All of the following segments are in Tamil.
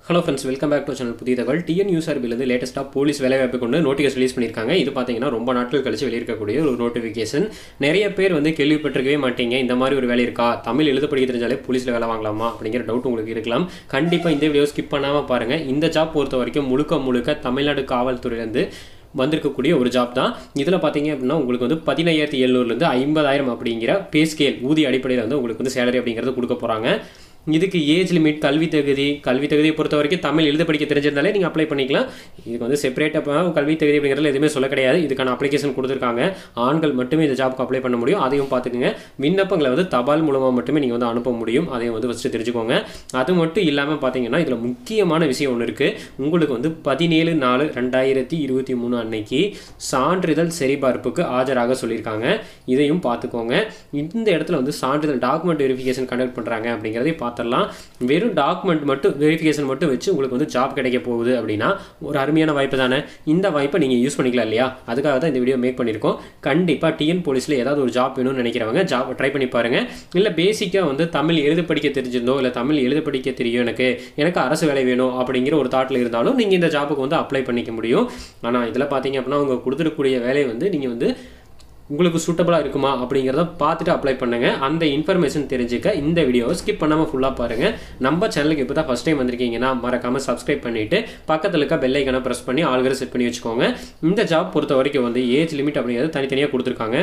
hello friends welcome back to channel புதிய தகவல் டிஎன் யூஆர்பிலேருந்து லேட்டஸ்ட்டாக போலீஸ் வேலைவாய்ப்பு கொண்டு நோட்டிஃபிகேஷன் ரிலீஸ் பண்ணியிருக்காங்க இது பார்த்தீங்கன்னா ரொம்ப நாட்கள் கழிச்சு வெளியிருக்கக்கூடிய ஒரு நோட்டிஃபிகேஷன் நிறைய பேர் வந்து கேள்விப்பட்டிருக்கவே மாட்டீங்க இந்த மாதிரி ஒரு வேலை இருக்கா தமிழ் எழுத படிக்க தெரிஞ்சாலே போலீஸில் வேலை வாங்கலாமா அப்படிங்கிற டவுட் உங்களுக்கு இருக்கலாம் கண்டிப்பாக இந்த வீடியோ ஸ்கிப் பண்ணாமல் பாருங்கள் இந்த ஜாப் பொறுத்த வரைக்கும் முழுக்க முழுக்க தமிழ்நாடு காவல்துறையிலேருந்து வந்திருக்கக்கூடிய ஒரு ஜாப் தான் இதில் பார்த்தீங்க அப்படின்னா உங்களுக்கு வந்து பதினையாயிரத்தி எழுநூறுலேருந்து ஐம்பதாயிரம் அப்படிங்கிற பே ஸ்கேல் ஊதிய அடிப்படையில் வந்து உங்களுக்கு வந்து சேலரி அப்படிங்கிறது கொடுக்க போகிறாங்க இதுக்கு ஏஜ் லிமிட் கல்வி தகுதி கல்வி தகுதியை பொறுத்த வரைக்கும் தமிழ் எழுத படிக்க தெரிஞ்சிருந்தாலே நீங்கள் அப்ளை பண்ணிக்கலாம் இதுக்கு வந்து செப்பரேட்டாக கல்வி தகுதி அப்படிங்கிறதுல எதுவுமே சொல்ல கிடையாது இதுக்கான அப்ளிகேஷன் கொடுத்துருக்காங்க ஆண்கள் மட்டுமே இந்த ஜாப்க்கு அப்ளை பண்ண முடியும் அதையும் பார்த்துக்குங்க விண்ணப்பங்களை வந்து தபால் மூலமாக மட்டுமே நீங்கள் வந்து அனுப்ப முடியும் அதையும் வந்து ஃபஸ்ட்டு தெரிஞ்சுக்கோங்க அது மட்டும் இல்லாமல் பார்த்தீங்கன்னா இதில் முக்கியமான விஷயம் ஒன்று இருக்குது உங்களுக்கு வந்து பதினேழு நாலு ரெண்டாயிரத்தி இருபத்தி மூணு அன்னைக்கு சான்றிதழ் சரிபார்ப்புக்கு ஆஜராக சொல்லியிருக்காங்க இதையும் பார்த்துக்கோங்க இந்த இடத்துல வந்து சான்றிதழ் டாக்குமெண்ட் வெரிஃபிகேஷன் கண்டக்ட் பண்ணுறாங்க அப்படிங்கிறதையும் பார்த்துடலாம் வெறும் டாக்குமெண்ட் மட்டும் வெரிஃபிகேஷன் மட்டும் வச்சு உங்களுக்கு வந்து ஜாப் கிடைக்க போகுது அப்படின்னா ஒரு அருமையான வாய்ப்பு தானே இந்த வாய்ப்பை நீங்கள் யூஸ் பண்ணிக்கலாம் இல்லையா அதுக்காக தான் இந்த வீடியோ மேக் பண்ணியிருக்கோம் கண்டிப்பாக டிஎன் போலீஸில் ஏதாவது ஒரு ஜாப் வேணும்னு நினைக்கிறவங்க ஜாப் ட்ரை பண்ணி பாருங்கள் இல்லை பேசிக்காக வந்து தமிழ் எழுத படிக்க தெரிஞ்சிருந்தோ இல்லை தமிழ் எழுத படிக்க தெரியும் எனக்கு எனக்கு அரசு வேலை வேணும் அப்படிங்கிற ஒரு தாட்டில் இருந்தாலும் நீங்கள் இந்த ஜாப்புக்கு வந்து அப்ளை பண்ணிக்க முடியும் ஆனால் இதில் பார்த்தீங்க அப்படின்னா அவங்க கொடுத்துருக்கக்கூடிய வேலை வந்து நீங்கள் வந்து உங்களுக்கு சூட்டபுளாக இருக்குமா அப்படிங்கிறத பார்த்துட்டு அப்ளை பண்ணுங்கள் அந்த இன்ஃபர்மேஷன் தெரிஞ்சுக்க இந்த வீடியோவை ஸ்கிப் பண்ணாமல் ஃபுல்லாக பாருங்கள் நம்ம சேனலுக்கு இப்போ தான் ஃபஸ்ட் டைம் வந்திருக்கீங்கன்னா மறக்காமல் சப்ஸ்கிரைப் பண்ணிவிட்டு பக்கத்தில் இருக்க பெல் ஐக்கனை ப்ரெஸ் பண்ணி ஆல்ரெடி செட் பண்ணி வச்சுக்கோங்க இந்த ஜாப் பொறுத்த வரைக்கும் வந்து ஏஜ் லிமிட் அப்படிங்கிறது தனித்தனியாக கொடுத்துருக்காங்க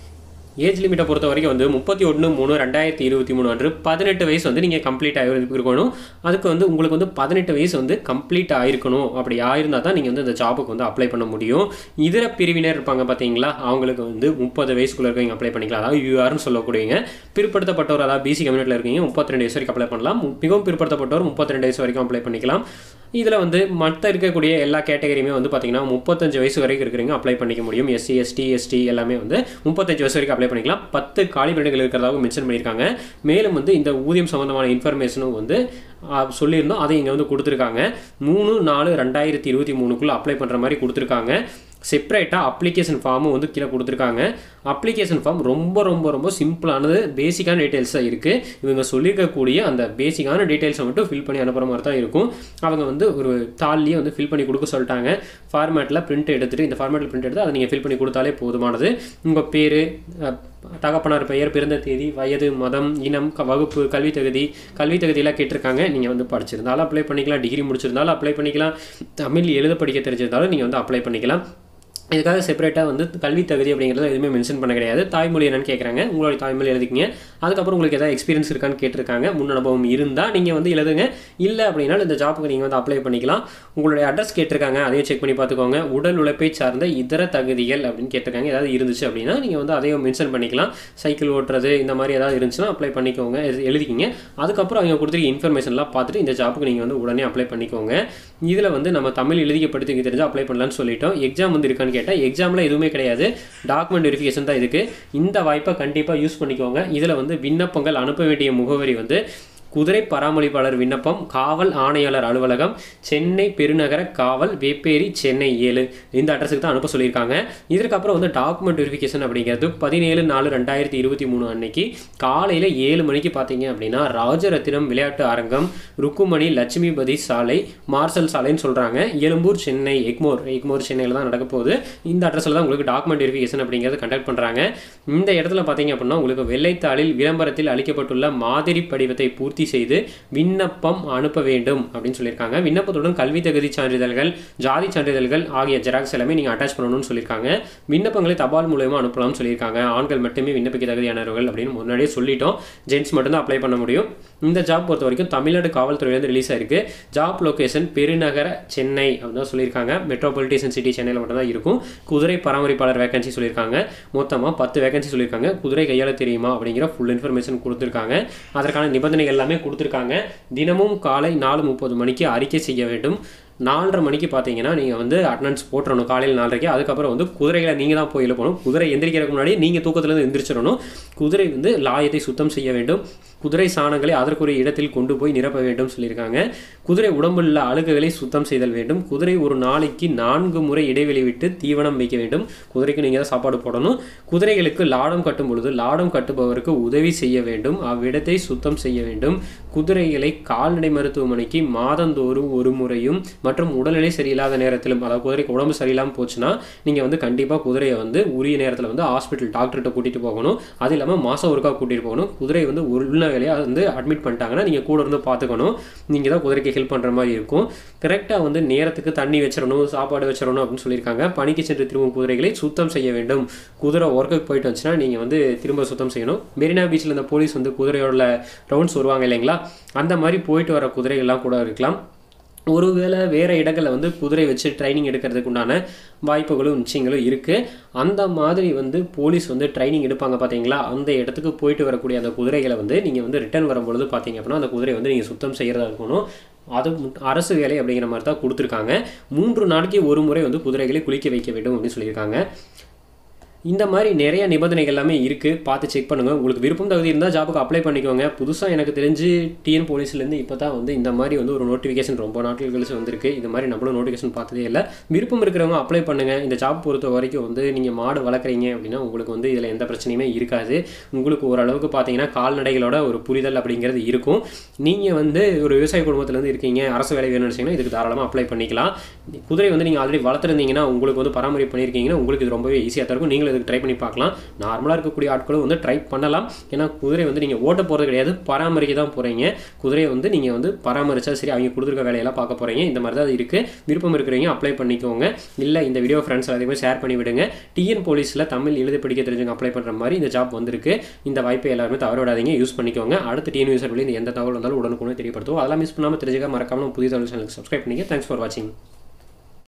ஏஜ் லிமிட்டை பொறுத்த வரைக்கும் வந்து முப்பத்தி ஒன்று மூணு ரெண்டாயிரத்தி இருபத்தி மூணு அன்று பதினெட்டு வயசு வந்து நீங்கள் கம்ப்ளீட் ஆகிருக்கணும் அதுக்கு வந்து உங்களுக்கு வந்து பதினெட்டு வயசு வந்து கம்ப்ளீட் ஆயிருக்கணும் அப்படி ஆயிருந்தால் தான் நீங்கள் வந்து இந்த ஜாபுக்கு வந்து அப்ளை பண்ண முடியும் இதர பிரிவினர் இருப்பாங்க பார்த்தீங்களா அவங்களுக்கு வந்து முப்பது வயசுக்குள்ள இருக்கவங்க அப்ளை பண்ணிக்கலாம் அதாவது யூஆர்னு சொல்லக்கூடியவங்க பிற்படுத்தப்பட்டவர் அதாவது பிசி கம்யூனிட்டியில் இருக்கீங்க முப்பத்தி ரெண்டு வயசு வரைக்கும் அப்ளை பண்ணலாம் மிகவும் பிற்படுத்தப்பட்டவர் முப்பத்தி ரெண்டு வயசு வரைக்கும் அப்ளை பண்ணிக்கலாம் இதில் வந்து மற்ற இருக்கக்கூடிய எல்லா கேட்டகரியுமே வந்து பார்த்தீங்கன்னா முப்பத்தஞ்சு வயசு வரைக்கும் இருக்கிறவங்க அப்ளை பண்ணிக்க முடியும் எஸ்சி எஸ்டி எஸ்டி எல்லாமே வந்து முப்பத்தஞ்சு வயசு வரைக்கும் அப்ளை பண்ணிக்கலாம் பத்து காலி பணிகள் இருக்கிறதாக மென்ஷன் பண்ணியிருக்காங்க மேலும் வந்து இந்த ஊதியம் சம்மந்தமான இன்ஃபர்மேஷனும் வந்து சொல்லியிருந்தோம் அதை இங்கே வந்து கொடுத்துருக்காங்க மூணு நாலு ரெண்டாயிரத்தி இருபத்தி மூணுக்குள்ளே அப்ளை பண்ணுற மாதிரி கொடுத்துருக்காங்க செப்பரேட்டாக அப்ளிகேஷன் ஃபார்மும் வந்து கீழே கொடுத்துருக்காங்க அப்ளிகேஷன் ஃபார்ம் ரொம்ப ரொம்ப ரொம்ப சிம்பிளானது பேசிக்கான டீட்டெயில்ஸாக இருக்குது இவங்க சொல்லியிருக்கக்கூடிய அந்த பேசிக்கான டீட்டெயில்ஸை மட்டும் ஃபில் பண்ணி அனுப்புகிற மாதிரி தான் இருக்கும் அவங்க வந்து ஒரு தாள்லேயே வந்து ஃபில் பண்ணி கொடுக்க சொல்லிட்டாங்க ஃபார்மேட்டில் பிரிண்ட் எடுத்துகிட்டு இந்த ஃபார்மேட்டில் பிரிண்ட் எடுத்து அதை நீங்கள் ஃபில் பண்ணி கொடுத்தாலே போதுமானது உங்கள் பேர் தகப்பனார் பெயர் பிறந்த தேதி வயது மதம் இனம் வகுப்பு கல்வி தகுதி கல்வி தகுதியெல்லாம் கேட்டிருக்காங்க நீங்கள் வந்து படிச்சிருந்தாலும் அப்ளை பண்ணிக்கலாம் டிகிரி முடிச்சிருந்தாலும் அப்ளை பண்ணிக்கலாம் தமிழ் எழுத படிக்க தெரிஞ்சிருந்தாலும் நீங்கள் வந்து அப்ளை பண்ணிக்கலாம் இதுக்காக செப்பரேட்டாக வந்து கல்வி தகுதி அப்படிங்கிறத எதுவுமே மென்ஷன் பண்ண கிடையாது தாய்மொழி என்னன்னு கேட்குறாங்க உங்களுடைய தாய்மொழி எழுதிக்கிங்க அதுக்கப்புறம் உங்களுக்கு எதாவது எக்ஸ்பீரியன்ஸ் இருக்கான்னு கேட்டிருக்காங்க முன் அனுபவம் இருந்தால் நீங்கள் வந்து எழுதுங்க இல்லை அப்படின்னா இந்த ஜாப்புக்கு நீங்கள் வந்து அப்ளை பண்ணிக்கலாம் உங்களுடைய அட்ரஸ் கேட்டிருக்காங்க அதையும் செக் பண்ணி பார்த்துக்கோங்க உடல் உழைப்பை சார்ந்த இதர தகுதிகள் அப்படின்னு கேட்டிருக்காங்க ஏதாவது இருந்துச்சு அப்படின்னா நீங்கள் வந்து அதையும் மென்ஷன் பண்ணிக்கலாம் சைக்கிள் ஓட்டுறது இந்த மாதிரி ஏதாவது இருந்துச்சுன்னா அப்ளை பண்ணிக்கோங்க எழுதிக்கிங்க அதுக்கப்புறம் அவங்க கொடுத்துருக்க இன்ஃபர்மேஷன்லாம் பார்த்துட்டு இந்த ஜாப்புக்கு நீங்கள் வந்து உடனே அப்ளை பண்ணிக்கோங்க இதில் வந்து நம்ம தமிழ் எழுதிய படித்துக்கு தெரிஞ்சால் அப்ளை பண்ணலான்னு சொல்லிட்டோம் எக்ஸாம் வந்து இருக்கான்னு கேட்டால் எக்ஸாமில் எதுவுமே கிடையாது டாக்குமெண்ட் வெரிஃபிகேஷன் தான் இதுக்கு இந்த வாய்ப்பை கண்டிப்பாக யூஸ் பண்ணிக்கோங்க இதில் வந்து விண்ணப்பங்கள் அனுப்ப வேண்டிய முகவரி வந்து குதிரை பராமரிப்பாளர் விண்ணப்பம் காவல் ஆணையாளர் அலுவலகம் சென்னை பெருநகர காவல் வேப்பேரி சென்னை ஏழு இந்த அட்ரஸுக்கு தான் அனுப்ப சொல்லியிருக்காங்க இதற்கப்புறம் வந்து டாக்குமெண்ட் வெரிஃபிகேஷன் அப்படிங்கிறது பதினேழு நாலு ரெண்டாயிரத்தி இருபத்தி மூணு அன்னைக்கு காலையில் ஏழு மணிக்கு பார்த்தீங்க அப்படின்னா ராஜரத்தினம் விளையாட்டு அரங்கம் ருக்குமணி லட்சுமிபதி சாலை மார்சல் சாலைன்னு சொல்கிறாங்க எழும்பூர் சென்னை எக்மோர் எக்மோர் சென்னையில் தான் நடக்க போகுது இந்த அட்ரஸில் தான் உங்களுக்கு டாக்குமெண்ட் வெரிஃபிகேஷன் அப்படிங்கிறது கண்டக்ட் பண்ணுறாங்க இந்த இடத்துல பார்த்தீங்க அப்படின்னா உங்களுக்கு வெள்ளைத்தாளில் விளம்பரத்தில் அளிக்கப்பட்டுள்ள மாதிரி படிவத்தை பூர்த்தி பூர்த்தி செய்து விண்ணப்பம் அனுப்ப வேண்டும் அப்படின்னு சொல்லியிருக்காங்க விண்ணப்பத்துடன் கல்வி தகுதி சான்றிதழ்கள் ஜாதி சான்றிதழ்கள் ஆகிய ஜெராக்ஸ் எல்லாமே நீங்கள் அட்டாச் பண்ணணும்னு சொல்லியிருக்காங்க விண்ணப்பங்களை தபால் மூலயமா அனுப்பலாம்னு சொல்லியிருக்காங்க ஆண்கள் மட்டுமே விண்ணப்பிக்க தகுதியானவர்கள் அப்படின்னு முன்னாடியே சொல்லிட்டோம் ஜென்ட்ஸ் மட்டும்தான் அப்ளை பண்ண முடியும் இந்த ஜாப் பொறுத்த வரைக்கும் தமிழ்நாடு காவல்துறையிலேருந்து ரிலீஸ் ஆயிருக்கு ஜாப் லொக்கேஷன் பெருநகர சென்னை அப்படின்னு தான் சொல்லியிருக்காங்க மெட்ரோபாலிட்டேஷன் சிட்டி சென்னையில் மட்டும் தான் இருக்கும் குதிரை பராமரிப்பாளர் வேகன்சி சொல்லியிருக்காங்க மொத்தமாக பத்து வேகன்சி சொல்லியிருக்காங்க குதிரை கையாள தெரியுமா அப்படிங்கிற ஃபுல் இன்ஃபர்மேஷன் கொடுத்துருக்காங்க அதற்கான நிபந்தனைகள் எல்லாமே கொடுத்துருக்காங்க தினமும் காலை நாலு முப்பது மணிக்கு அறிக்கை செய்ய வேண்டும் நாலரை மணிக்கு பார்த்தீங்கன்னா நீங்கள் வந்து அட்டண்டன்ஸ் போட்டுறணும் காலையில் நாலரைக்கு அதுக்கப்புறம் வந்து குதிரைகளை நீங்கள் தான் போய் எழுப்பணும் குதிரை எந்திரிக்கிறதுக்கு முன்னாடி நீங்கள் தூக்கத்துலேருந்து எந்திரிச்சிடணும் குதிரை வந்து லாயத்தை சுத்தம் செய்ய வேண்டும் குதிரை சாணங்களை அதற்குரிய இடத்தில் கொண்டு போய் நிரப்ப வேண்டும் சொல்லியிருக்காங்க குதிரை உடம்புள்ள அழுக்குகளை சுத்தம் செய்தல் வேண்டும் குதிரை ஒரு நாளைக்கு நான்கு முறை இடைவெளி விட்டு தீவனம் வைக்க வேண்டும் குதிரைக்கு நீங்கள் தான் சாப்பாடு போடணும் குதிரைகளுக்கு லாடம் கட்டும் பொழுது லாடம் கட்டுபவருக்கு உதவி செய்ய வேண்டும் அவ்விடத்தை சுத்தம் செய்ய வேண்டும் குதிரைகளை கால்நடை மருத்துவமனைக்கு மாதந்தோறும் ஒரு முறையும் மற்றும் உடல்நிலை சரியில்லாத நேரத்திலும் அதாவது குதிரைக்கு உடம்பு சரியில்லாமல் போச்சுன்னா நீங்கள் வந்து கண்டிப்பாக குதிரையை வந்து உரிய நேரத்தில் வந்து ஹாஸ்பிட்டல் டாக்டர்கிட்ட கூட்டிகிட்டு போகணும் அது இல்லாமல் மாதம் ஒருக்கா கூட்டிகிட்டு போகணும் குதிரை வந்து உள்ள வேலையாக வந்து அட்மிட் பண்ணிட்டாங்கன்னா நீங்கள் கூட இருந்து பார்த்துக்கணும் நீங்கள் தான் குதிரைக்கு ஹெல்ப் பண்ணுற மாதிரி இருக்கும் கரெக்டாக வந்து நேரத்துக்கு தண்ணி வச்சிடணும் சாப்பாடு வச்சிடணும் அப்படின்னு சொல்லியிருக்காங்க பணிக்கு சென்று திரும்பும் குதிரைகளை சுத்தம் செய்ய வேண்டும் குதிரை ஒர்க்குக்கு போயிட்டு வந்துச்சுன்னா நீங்கள் வந்து திரும்ப சுத்தம் செய்யணும் மெரினா பீச்சில் இந்த போலீஸ் வந்து குதிரையோட ரவுண்ட்ஸ் வருவாங்க இல்லைங்களா அந்த மாதிரி போயிட்டு வர குதிரைகள்லாம் கூட இருக்கலாம் ஒருவேளை வேறு இடங்களில் வந்து குதிரை வச்சு ட்ரைனிங் எடுக்கிறதுக்கு உண்டான வாய்ப்புகளும் நிச்சயங்களும் இருக்குது அந்த மாதிரி வந்து போலீஸ் வந்து ட்ரைனிங் எடுப்பாங்க பார்த்தீங்களா அந்த இடத்துக்கு போயிட்டு வரக்கூடிய அந்த குதிரைகளை வந்து நீங்கள் வந்து ரிட்டர்ன் வரும்பொழுது பார்த்தீங்க அப்படின்னா அந்த குதிரையை வந்து நீங்கள் சுத்தம் செய்கிறதா இருக்கணும் அது அரசு வேலை அப்படிங்கிற மாதிரி தான் கொடுத்துருக்காங்க மூன்று நாளைக்கு ஒரு முறை வந்து குதிரைகளை குளிக்க வைக்க வேண்டும் அப்படின்னு சொல்லியிருக்காங்க இந்த மாதிரி நிறைய நிபந்தனைகள் எல்லாமே இருக்குது பார்த்து செக் பண்ணுங்கள் உங்களுக்கு விருப்பம் தகுதி இருந்தால் ஜாபுக்கு அப்ளை பண்ணிக்கோங்க புதுசாக எனக்கு தெரிஞ்சு டிஎன் போலீஸ்லேருந்து இப்போ தான் வந்து இந்த மாதிரி வந்து ஒரு நோட்டிஃபிகேஷன் ரொம்ப நாட்கள் கழிச்சு வந்திருக்கு இந்த மாதிரி நம்மளும் நோட்டிஃபிகேஷன் பார்த்ததே இல்லை விருப்பம் இருக்கிறவங்க அப்ளை பண்ணுங்கள் இந்த ஜாப் பொறுத்த வரைக்கும் வந்து நீங்கள் மாடு வளர்க்குறீங்க அப்படின்னா உங்களுக்கு வந்து இதில் எந்த பிரச்சனையுமே இருக்காது உங்களுக்கு ஓரளவுக்கு பார்த்தீங்கன்னா கால்நடைகளோட ஒரு புரிதல் அப்படிங்கிறது இருக்கும் நீங்கள் வந்து ஒரு விவசாய குடும்பத்துலேருந்து இருக்கீங்க அரசு வேலை வேணும்னு நினச்சிங்கன்னா இதுக்கு தாராளமாக அப்ளை பண்ணிக்கலாம் குதிரை வந்து நீங்கள் ஆல்ரெடி வளர்த்துருந்தீங்கன்னா உங்களுக்கு வந்து பராமரிப்பு பண்ணியிருக்கீங்கன்னா உங்களுக்கு இது ரொம்பவே ஈஸியாக தான் இருக்கும் நீங்களும் இதுக்கு ட்ரை பண்ணி பார்க்கலாம் நார்மலாக இருக்கக்கூடிய ஆட்களும் வந்து ட்ரை பண்ணலாம் ஏன்னா குதிரை வந்து நீங்கள் ஓட்ட போகிறது கிடையாது பராமரிக்க தான் போகிறீங்க குதிரையை வந்து நீங்கள் வந்து பராமரிச்சா சரி அவங்க கொடுத்துருக்க வேலையெல்லாம் பார்க்க போகிறீங்க இந்த மாதிரி தான் இருக்குது விருப்பம் இருக்கிறவங்க அப்ளை பண்ணிக்கோங்க இல்லை இந்த வீடியோ ஃப்ரெண்ட்ஸ் எல்லாத்தையுமே ஷேர் பண்ணி விடுங்க டிஎன் போலீஸில் தமிழ் எழுதி படிக்க தெரிஞ்சவங்க அப்ளை பண்ணுற மாதிரி இந்த ஜாப் வந்திருக்கு இந்த வாய்ப்பை எல்லாருமே தவற விடாதீங்க யூஸ் பண்ணிக்கோங்க அடுத்து டிஎன் யூசர் இந்த எந்த தகவல் வந்தாலும் உடனுக்குடனே தெரியப்படுத்துவோம் அதெல்லாம் மிஸ் பண்ணாமல் தெரிஞ்சுக்க மறக்காம புதிய தகவல் சேனலுக்கு சப்ஸ்கிரைப் பண்ணிக்க தேங்க்ஸ் ஃபார் வாட்சிங்